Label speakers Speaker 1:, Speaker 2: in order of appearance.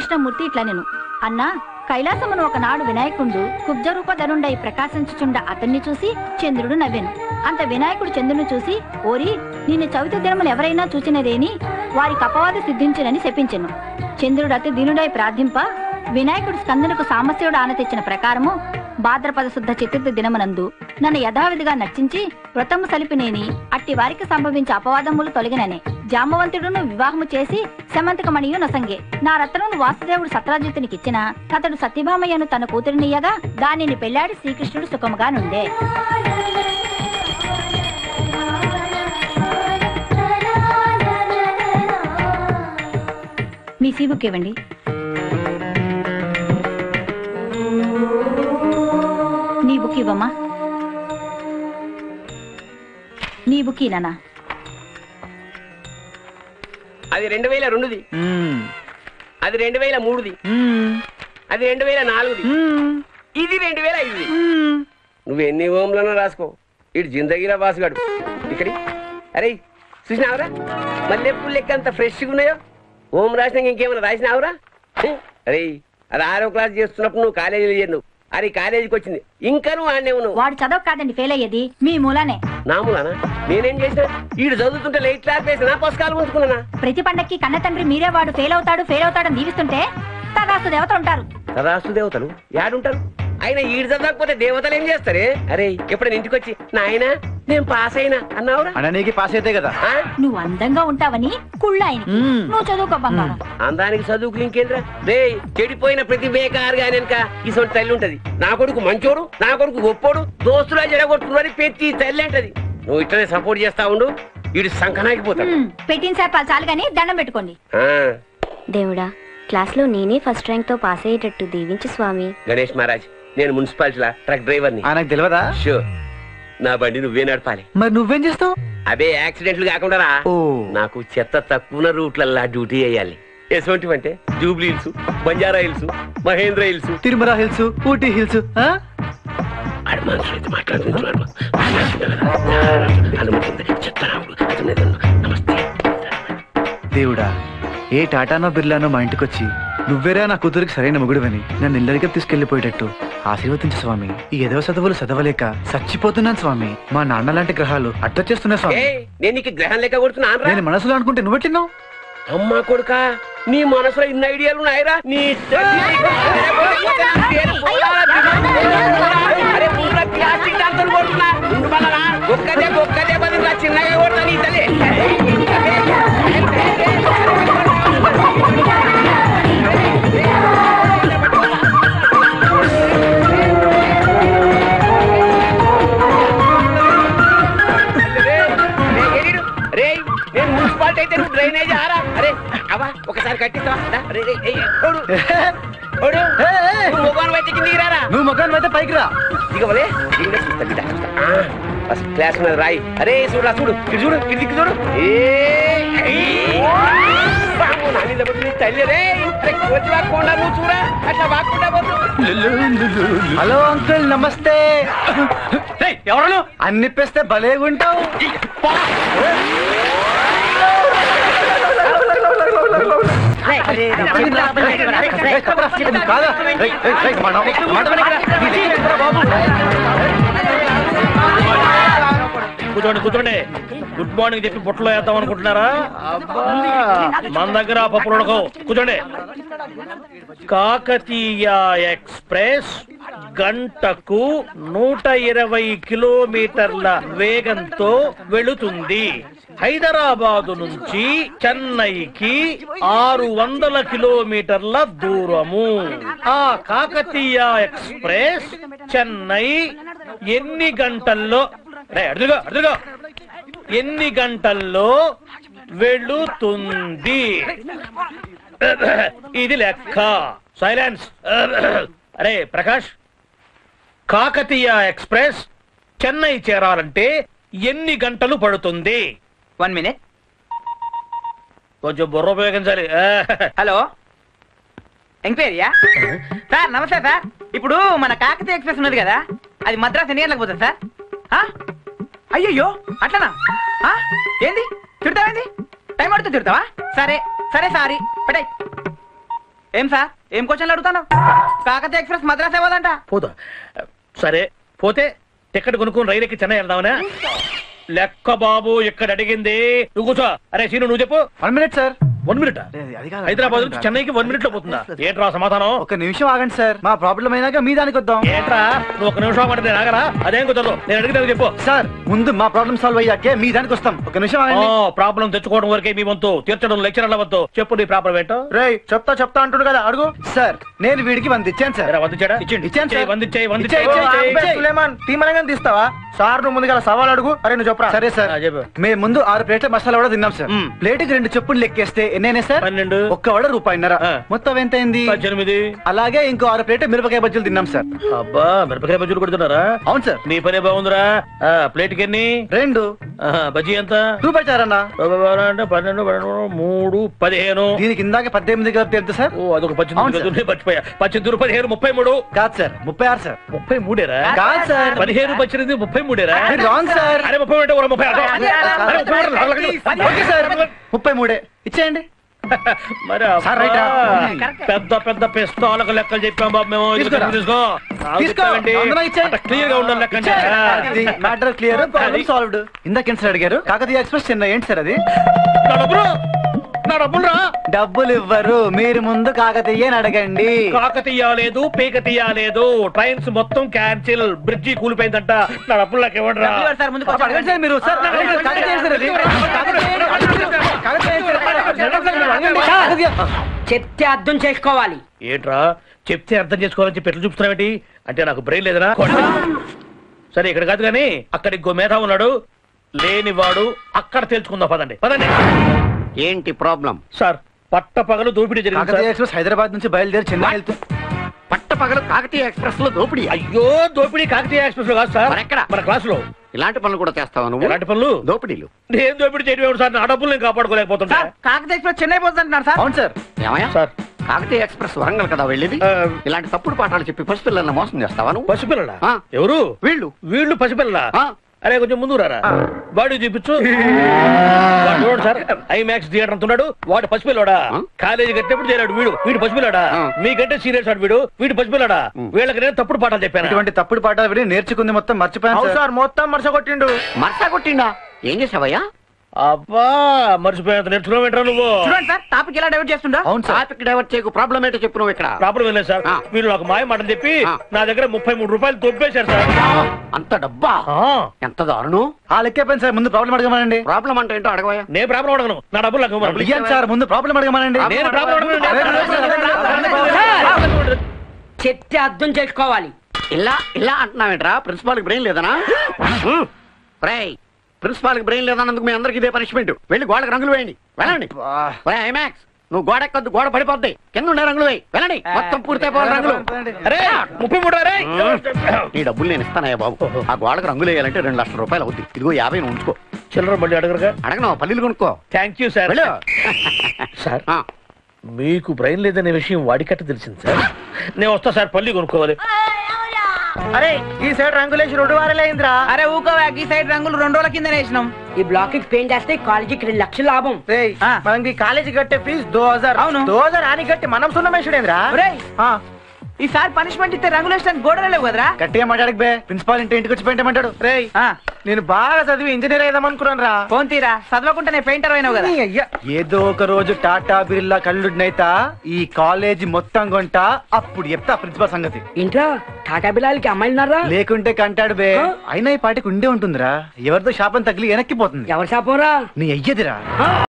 Speaker 1: కృష్ణమూర్తి ఇట్లా నేను అన్నా కైలాసమును ఒకనాడు వినాయకుండు కుబ్జరూపధనుండై ప్రకాశించుచుండ అతన్ని చూసి చంద్రుడు నవ్వెను అంత వినాయకుడు చంద్రుని చూసి ఓరి నిన్ను చవితి దినములు ఎవరైనా చూచినదేని వారికి అపవాది సిద్ధించునని శపించెను చంద్రుడు అతి దీనుడై ప్రార్థింప వినాయకుడు స్కందునకు సామస్యుడు ఆన తెచ్చిన ప్రకారము భాద్రపద శుద్ధ చతుర్థి దినమునందు నన్ను యథావిధిగా నర్చించి వ్రతము సలిపినేని అట్టి వారికి సంభవించే అపవాదములు తొలగిననే జాంబవంతుడును వివాహము చేసి శమంతకమణియు నసంగే నా రత్నమును వాసుదేవుడు సత్రాజితునికిచ్చిన అతడు సత్యభామయ్యను తన కూతురినియగా దానిని పెళ్లాడి శ్రీకృష్ణుడు సుఖముగా నుండే మీ సీబుక్ ఇవ్వండి నీ బుక్ ఇవ్వమ్మా నీ బుక్ ఇనానా
Speaker 2: అది రెండు వేల రెండుది అది రెండు వేల మూడుది అది రెండు వేల నాలుగుది ఇది రెండు వేల ఐదుది నువ్వు ఎన్ని ఓంలను రాసుకో ఇటు జిందగీరా బాసుగాడు ఇక్కడి అరే చూసినావురా మల్లెపూలు లెక్క అంత ఫ్రెష్గా ఉన్నాయో ఓం రాసినాక ఇంకేమైనా రాసినావురా హే, అరే అది ఆరో క్లాస్ చేస్తున్నప్పుడు నువ్వు కాలేజీలో చేరు అది కాలేజీకి వచ్చింది ఇంకా నువ్వు ఆడనే ఉన్నావు
Speaker 1: వాడు చదవ కాదండి ఫెయిల్ అయ్యేది మీ మూలానే
Speaker 2: నాములానా నేనేం చేసిన ఈడు చదువుతుంటే లైట్ క్లాస్ వేసి నా పుస్తకాలు ఉంచుకున్నానా
Speaker 1: ప్రతి పండక్కి కన్న తండ్రి మీరే వాడు ఫెయిల్ అవుతాడు ఫెయిల్ అవుతాడని దీవిస్తుంటే తదాస్తు దేవత ఉంటారు
Speaker 2: సదాస్తు దేవతలు యాడుంటారు ఆయన ఈడు చదవకపోతే దేవతలు ఏం చేస్తారే అరే ఎప్పుడైనా ఇంటికి వచ్చి నాయన నేను పాస్ అయినా అన్నావురా
Speaker 3: అన్న నీకు పాస్ అయితే కదా
Speaker 2: ఆ?
Speaker 1: నువ్వు అందంగా ఉంటావని కుళ్ళ ఆయనకి
Speaker 3: మ్మ్.
Speaker 1: నువ్వు చదువుకో బంగారం
Speaker 2: అందానికి చదువుకు ఇంకేంద్రా రే చెడిపోయిన ప్రతి బేకారు గాని వెనక ఇసొంటి తల్లి ఉంటది నా కొడుకు మంచోడు నా కొడుకు గొప్పోడు దోస్తులా జడగొట్టుకున్నది ప్రతి తల్లి అంటది నువ్వు ఇట్లనే సపోర్ట్ చేస్తా ఉండు వీడు సంకనాగిపోతాడు
Speaker 1: మ్మ్. పెట్టిన సేపాలు చాలు కానీ దండం పెట్టుకోండి
Speaker 2: ఆ,
Speaker 4: దేవుడా క్లాస్లో నేనే ఫస్ట్ ర్యాంక్తో పాస్ అయ్యేటట్టు దీవించు స్వామి
Speaker 2: గణేష్ మహారాజ్ నేను మున్సిపాలిటీలా ట్రక్ డ్రైవర్ని
Speaker 3: ఆయనకు తెలియదా
Speaker 2: షూర్ నా బండి నువ్వే నడపాలి
Speaker 3: మరి నువ్వేం చేస్తావు
Speaker 2: అబే యాక్సిడెంట్లు కాకుండా రా
Speaker 3: ఓ
Speaker 2: నాకు చెత్త తక్కువ రూట్లల్లా డ్యూటీ వేయాలి ఎటువంటివంటే జూబ్లీ హిల్స్ బంజారా హిల్స్ మహేంద్ర హిల్స్
Speaker 3: తిరుమల హిల్స్ ఊటీ హిల్స్ ఆ?
Speaker 2: ఆడ మనుషులు అయితే మాట్లాడుతున్నాడు అనుమతి చెత్తరాముడు అతను ఏదన్నా నమస్తే
Speaker 3: దేవుడా ఏ టాటానో బిర్లానో మా ఇంటికొచ్చి నువ్వేరా నా కూతురికి సరైన మొగుడువని నన్ను ఇల్లరిగా తీసుకెళ్లిపోయేటట్టు ఆశీర్వదించు స్వామి ఈ ఎదవ చదువులు చదవలేక చచ్చిపోతున్నాను స్వామి మా నాన్న లాంటి గ్రహాలు అడ్డొచ్చేస్తున్నా
Speaker 2: ఏ
Speaker 3: స్వామి
Speaker 2: నేను నీకు గ్రహం లెక్క కొడుతున్నా అనరా?
Speaker 3: నేను మనసులో అనుకుంటే నువ్వెట్టినావు
Speaker 2: అమ్మా కొడుక నీ మనసులో ఇన్ని ఐడియాలు ఉన్నాయిరా నీ తల్లి. అరే పూరా ప్లాస్టిక్ దాంతో కొడుతున్నా ఉండు మళ్ళా ఒక్కదే ఒక్కదే బదులు చిన్నగా కొడతా నీ తల్లి రేయ్ నేను మున్సిపాలిటీ అయితే నువ్వు డ్రైనేజ్ ఆరా అరే అవా ఒకసారి కట్టిస్తావా రా, రే, రే, ఏయ్, ఓడు, ఓడు.
Speaker 3: ఏ, ఏ.
Speaker 2: నువ్వు మొగాను అయితే కిందికి రారా
Speaker 3: నువ్వు మొగాన్ని అయితే పైకి రా
Speaker 2: దిగవలే దిగిన చూస్తా బిడ్డ చూస్తా ఆ, ఫస్ట్ క్లాస్ ఉన్నది రాయి అరే చూడురా చూడు ఇటు చూడు ఇటు దిక్కు చూడు ఏయ్, ఏయ్. వామ్మో, నా మీద పడుతుంది తల్లి రే అరే కోచి వాక్కుండా నువ్వు చూరా అట్లా వాక్కుండా పోతు
Speaker 3: హలో అంకుల్ నమస్తే ఎవరు అన్నిప్పేస్తే భలేగుంటావు కాదా రేయ్, రేయ్, రేయ్, మన- మాట వినకరా. నీ దగ్గర ఉందిరా బాబు.
Speaker 5: కూర్చోండి కూర్చోండి గుడ్ మార్నింగ్ చెప్పి బుట్టలో వేద్దాం అనుకుంటున్నారా మన దగ్గర పప్పులు ఉడకవు కూర్చోండి కాకతీయ ఎక్స్ప్రెస్ గంటకు నూట ఇరవై కిలోమీటర్ల వేగంతో వెళుతుంది హైదరాబాదు నుంచి చెన్నైకి ఆరు వందల కిలోమీటర్ల దూరము ఆ కాకతీయ ఎక్స్ప్రెస్ చెన్నై ఎన్ని గంటల్లో రే, అడుగుగా అడుగుగా ఎన్ని గంటల్లో వెళుతుంది ఇది లెక్క సైలెన్స్ అరే ప్రకాష్ కాకతీయ ఎక్స్ప్రెస్ చెన్నై చేరాలంటే ఎన్ని గంటలు పడుతుంది
Speaker 6: వన్ మినిట్
Speaker 5: కొంచెం బుర్ర ఉపయోగించాలి
Speaker 6: హలో ఎంక్వైరీయా సార్ నమస్తే సార్ ఇప్పుడు మన కాకతీయ ఎక్స్ప్రెస్ ఉన్నది కదా అది మద్రాసు ఎన్ని గంటలకు పోతుంది సార్ ఆ? అయ్యయ్యో అట్లనా ఆ? ఏంది తిడతావేంది టైం పడుతుంది తిడతావా సరే సరే సారీ పెట్టాయి ఏం సార్ ఏం క్వశ్చన్లు అడుగుతాను కాకతీయ ఎక్స్ప్రెస్ మద్రాస్ ఏవదంట
Speaker 5: పోదా సరే పోతే టికెట్ కొనుక్కొని రైలు ఎక్కి చెన్నై వెళ్దామనే లెక్క బాబు ఇక్కడ అడిగింది నువ్వు కూర్చో అరే సీను నువ్వు చెప్పు
Speaker 3: one minute sir
Speaker 5: one minute
Speaker 3: అది కాదు.
Speaker 5: హైదరాబాద్ నుంచి చెన్నైకి వన్ మినిట్ లో పోతుందా ఏంట్రా సమాధానం
Speaker 3: ఒక నిమిషం ఆగండి సార్ మా ప్రాబ్లం అయినాక మీ దానికి వద్దాం
Speaker 5: ఏంట్రా నువ్వు ఒక నిమిషం అంటే నేను ఆగరా అదేం కుదరదు నేను అడిగితే చెప్పు
Speaker 3: సార్ ముందు మా ప్రాబ్లం సాల్వ్ అయ్యాకే మీ దానికి వస్తాం ఒక నిమిషం ఆగండి
Speaker 5: ప్రాబ్లం తెచ్చుకోవడం వరకే మీ వంతు తీర్చడం లెక్చరర్ల వంతు చెప్పు నీ ప్రాబ్లం ఏంటో
Speaker 3: రేయ్ చెప్తా చెప్తా అంటుడు కదా అడుగు సార్ నేను వీడికి వంద ఇచ్చాను సార్
Speaker 5: ఎరా, వందిచ్చాడా
Speaker 3: ఇచ్చేయండి, ఇచ్చాను సార్.
Speaker 5: వందిచ్చేయి
Speaker 3: ఇచ్చేయ్,
Speaker 5: వందిచ్చేయి
Speaker 3: ఇచ్చేయ్, ఇచ్చేయ్.
Speaker 7: సులేమాన్ తీమనగా తీస్తావా సార్ నువ్వు ముందుగా సవాల్ అడుగు అరే నువ్వు చెప్పరా
Speaker 3: సరే సార్
Speaker 5: ఆ, చెప్పు.
Speaker 3: మేము ముందు ఆరు ప్లేట్ల మసాలా కూడా తిన్నాం సార్
Speaker 5: మ్మ్.
Speaker 3: ప్లేట్కి రెండు చెప్పులు లెక్కేస్తే ఎన్నైనా సార్
Speaker 5: పన్నెండు
Speaker 3: ఒక్క వడ రూపాయిన్నర
Speaker 5: ఆ.
Speaker 3: మొత్తం ఎంత అయింది
Speaker 5: పద్దెనిమిది
Speaker 3: అలాగే ఇంకో ఆరు ప్లేట్ మిరపకాయ బజ్జీలు తిన్నాం సార్
Speaker 5: అబ్బా మిరపకాయ బజ్జీలు కొడుతున్నారా
Speaker 3: అవును సార్
Speaker 5: నీ పనే బాగుందిరా ఆ, ప్లేట్కి ఎన్ని
Speaker 3: రెండు
Speaker 5: ఆహా, బజ్జీ ఎంత
Speaker 3: రూపాయి చారన్నా
Speaker 5: అంటే పన్నెండు పన్నెండు మూడు పదిహేను
Speaker 3: దీనికి ఇందాక పద్దెనిమిది కలిపి ఎంత సార్
Speaker 5: ఓ అదొక
Speaker 3: అవును
Speaker 5: పద్దెనిమిది
Speaker 3: సార్.
Speaker 5: గదులు మర్చిపోయా పద్దెనిమిది పదిహేను ముప్పై మూడు
Speaker 3: కాదు సార్ ముప్పై ఆరు సార్
Speaker 5: ముప్పై మూడేరా
Speaker 3: కాదు సార్
Speaker 5: పదిహేను పద్దెనిమిది ముప్పై మూడేరా
Speaker 3: మీరు రాంగ్ సార్
Speaker 5: అరే ముప్పై అంటే ఒక ముప్పై ఆరు. అరే, ముప్పై మూడు, నాలుగు లక్షలు.
Speaker 3: ఓకే సార్ ముప్పై మూడే ఇచ్చేయండి
Speaker 5: మరి
Speaker 3: సార్, రైట్ రా.
Speaker 5: పెద్ద పెద్ద పిస్తాలకు లెక్కలు చెప్పాం బాబు మేము ఇది
Speaker 3: తీసుకోరా.
Speaker 5: తీసుకో నాకు
Speaker 3: తీసుకో.
Speaker 5: చెప్తావేంటి?
Speaker 3: అందులో ఇచ్చేయ్.
Speaker 5: అంత క్లియర్ గా ఉండాలి లెక్క అంటే.
Speaker 3: మ్యాటర్ క్లియర్ ప్రాబ్లం
Speaker 5: అది.
Speaker 3: సాల్వ్డ్ ఇందాక సార్ అడిగారు కాకతీయ ఎక్స్ప్రెస్ చెన్నై ఏంటి సార్ అది
Speaker 5: నా డబ్బులు నా డబ్బులు రా
Speaker 3: డబ్బులు ఇవ్వరు మీరు ముందు కాకతీయ అని అడగండి
Speaker 5: కాక తీయలేదు పీక తీయలేదు ట్రైన్స్ మొత్తం క్యాన్సిల్ బ్రిడ్జి కూలిపోయిందంట నా డబ్బులు నాకు ఇవ్వండి రా
Speaker 6: డబ్బులు ఇవ్వండి సార్, ముందు కొంచెం
Speaker 3: అడగండి సార్ మీరు సార్ అడగండి, కాకతీయ సార్ అది. కాకతీయ సార్, అడగండి సార్ మీరు, అడగండి. కాకతీయ.
Speaker 8: చెప్తే అర్థం చేసుకోవాలి
Speaker 5: ఏంట్రా చెప్తే అర్థం చేసుకోవాలని చెప్పి ఎట్లా చూపుతున్నావేంటి అంటే నాకు బ్రెయిన్ లేదనా సరే ఇక్కడ కాదు కానీ అక్కడ ఇంకో మేధా ఉన్నాడు లేనివాడు అక్కడ తెలుసుకుందాం పదండి పదండి
Speaker 2: ఏంటి ప్రాబ్లం
Speaker 5: సార్ పట్ట పగలు దోపిడీ జరిగింది
Speaker 3: కాకతీయ
Speaker 5: సార్
Speaker 3: ఎక్స్ప్రెస్ హైదరాబాద్ నుంచి బయలుదేరి చెన్నై వెళ్తూ
Speaker 2: పట్ట పగలు కాకతీయ ఎక్స్ప్రెస్ లో దోపిడీ
Speaker 5: అయ్యో దోపిడీ కాకతీయ ఎక్స్ప్రెస్ లో కాదు సార్
Speaker 2: మరెక్కడ?
Speaker 5: మన క్లాస్ లో
Speaker 2: ఇలాంటి పనులు కూడా చేస్తావా నువ్వు
Speaker 5: ఎలాంటి పనులు
Speaker 2: దోపిడీలు
Speaker 5: నేను దోపిడీ చేయడం ఏమిటి సార్ నా డబ్బులు నేను కాపాడుకోలేకపోతున్నా
Speaker 6: సార్ కాకతీయ ఎక్స్ప్రెస్ చెన్నై పోతుంది అంటున్నారు సార్
Speaker 3: అవును సార్
Speaker 2: ఏమయ్యా
Speaker 5: సార్
Speaker 2: కాకతీయ ఎక్స్ప్రెస్ వరంగల్ కదా వెళ్ళేది
Speaker 5: ఆ,
Speaker 2: ఇలాంటి తప్పుడు పాఠాలు చెప్పి పసిపిల్లల్ని మోసం చేస్తావా నువ్వు
Speaker 5: పసిపిల్లలా
Speaker 2: ఆ.
Speaker 5: ఎవరు
Speaker 2: వీళ్ళు
Speaker 5: వీళ్ళు పసిపిల్లలా
Speaker 2: ఆ.
Speaker 5: అరే కొంచెం ముందు రారా వాడు చూపించు వాడు చూడండి సార్ ఐమాక్స్ థియేటర్ అంటున్నాడు వాడు పసిపిల్లాడా
Speaker 2: ఆ?
Speaker 5: కాలేజీ కట్టినప్పుడు చేరాడు వీడు వీడు పసిపిల్లాడా
Speaker 2: ఆ.
Speaker 5: మీకంటే సీరియస్ ఆడు వీడు వీడు పసిపిల్లాడా వీళ్ళకి నేను తప్పుడు పాఠాలు చెప్పాను
Speaker 3: ఇటువంటి తప్పుడు పాఠాలు విని నేర్చుకుంది మొత్తం మర్చిపోయాను
Speaker 7: అవును
Speaker 3: సార్
Speaker 7: సార్ మొత్తం మరస కొట్టిండు
Speaker 2: మరసా కొట్టిండా ఏం చేసావయ్యా
Speaker 5: అబ్బా మర్చిపోయాను నేర్చుకున్నావు ఏంట్రా నువ్వు
Speaker 6: చూడండి సార్ టాపిక్ ఎలా డైవర్ట్ చేస్తుండో
Speaker 3: అవును సార్
Speaker 2: టాపిక్ డైవర్ట్ చేయకు ప్రాబ్లం ఏంటో చెప్పు నువ్వు ఇక్కడ
Speaker 5: ప్రాబ్లం ఏం లేదు సార్
Speaker 2: ఆ.
Speaker 5: వీళ్ళు నాకు మాయ మాటలు చెప్పి
Speaker 2: ఆ.
Speaker 5: నా దగ్గర ముప్పై మూడు రూపాయలు దొబ్బేశారు సార్
Speaker 2: అంత డబ్బా
Speaker 5: ఆ.
Speaker 2: ఎంత దారుణం
Speaker 3: ఆ లెక్కైపోయింది సార్ ముందు ప్రాబ్లం అడగమనండి
Speaker 2: ప్రాబ్లం అంటే ఏంటో అడగవయ్యా
Speaker 5: నేను ప్రాబ్లం అడగను నా డబ్బులు నాకు ఇవ్వమను.
Speaker 3: ఇయ్యండి సార్ ముందు ప్రాబ్లం అడగమనండి
Speaker 5: నేను ప్రాబ్లం అడగను
Speaker 8: చెప్తే అర్థం చేసుకోవాలి
Speaker 2: ఇలా ఇలా అంటున్నావేంట్రా ప్రిన్సిపాల్ కి బ్రెయిన్ లేదనా రేయ్ ప్రిన్సిపాల్ కి బ్రెయిన్ లేదన్నందుకు మీ అందరికి ఇదే పనిష్మెంట్ వెళ్ళి గోడకు రంగులు వేయండి వెళ్ళండి ఒరేయ్, ఐమాక్స్ నువ్వు గోడ ఎక్కొద్దు గోడ పడిపోద్ది కింద ఉండే రంగులు వేయి వెళ్ళండి మొత్తం పూర్తయిపోవాలి రంగులు
Speaker 5: అరే ముప్పై మూడు అరే
Speaker 2: నీ డబ్బులు నేను ఇస్తానయ్యా బాబు ఆ గోడకు రంగులు వేయాలంటే రెండు లక్షల రూపాయలు అవుతుంది ఇదిగో యాభై నువ్వు ఉంచుకో
Speaker 5: చిల్లర మళ్ళీ అడగరుగా
Speaker 2: అడగను పల్లీలు కొనుక్కో
Speaker 5: థ్యాంక్ యూ సార్
Speaker 2: వెళ్ళు
Speaker 5: సార్
Speaker 2: ఆ,
Speaker 5: మీకు బ్రెయిన్ లేదనే విషయం వాడికట్ట తెలిసింది సార్ నేను వస్తా సార్ పల్లి కొనుక్కోవాలి
Speaker 7: అరే ఈ సైడ్ రంగులేసి రెండు వారాలే అయిందిరా
Speaker 6: అరే ఊకో ఈ సైడ్ రంగులు రెండు రోజుల కింద వేసినాం
Speaker 8: ఈ బ్లాక్ కి పెయింట్ వేస్తే కాలేజీకి రెండు లక్షలు లాభం
Speaker 7: రేయ్
Speaker 6: ఆ.
Speaker 7: మనం ఈ కాలేజీ కట్టే ఫీజు దో హజార్
Speaker 6: అవును.
Speaker 7: దో హజార్ అని కట్టి మనం సున్న మేషడేంద్రా
Speaker 6: ఒరేయ్ ఈసారి పనిష్మెంట్ ఇస్తే రంగులు వేసడానికి గోడలు లేవు కదరా
Speaker 3: గట్టిగా మాట్లాడక బే ప్రిన్సిపాల్ ఇంటి ఇంటికి వచ్చి పెయింటమంటాడు
Speaker 7: రేయ్
Speaker 6: ఆ,
Speaker 7: నేను బాగా చదివి ఇంజనీర్ అయిదాం అనుకున్నాను రా
Speaker 6: ఫోన్ తీరా చదవకుండానే పెయింటర్ అయినావు కదా
Speaker 7: అయ్యా
Speaker 3: ఏదో ఒక రోజు టాటా బిర్లా కళ్ళుడినైతా ఈ కాలేజీ మొత్తం కొంట అప్పుడు చెప్తా ప్రిన్సిపాల్ సంగతి
Speaker 8: ఇంట్లో టాటా బిల్లాలకి అమ్మాయిలు ఉన్నారా
Speaker 3: లేకుంటే కంటాడు బే అయినా ఈ పాటికి ఉండే ఉంటుందిరా ఎవరితో శాపం తగిలి వెనక్కిపోతుంది
Speaker 8: ఎవరి శాపంరా
Speaker 3: నీ అయ్యదిరా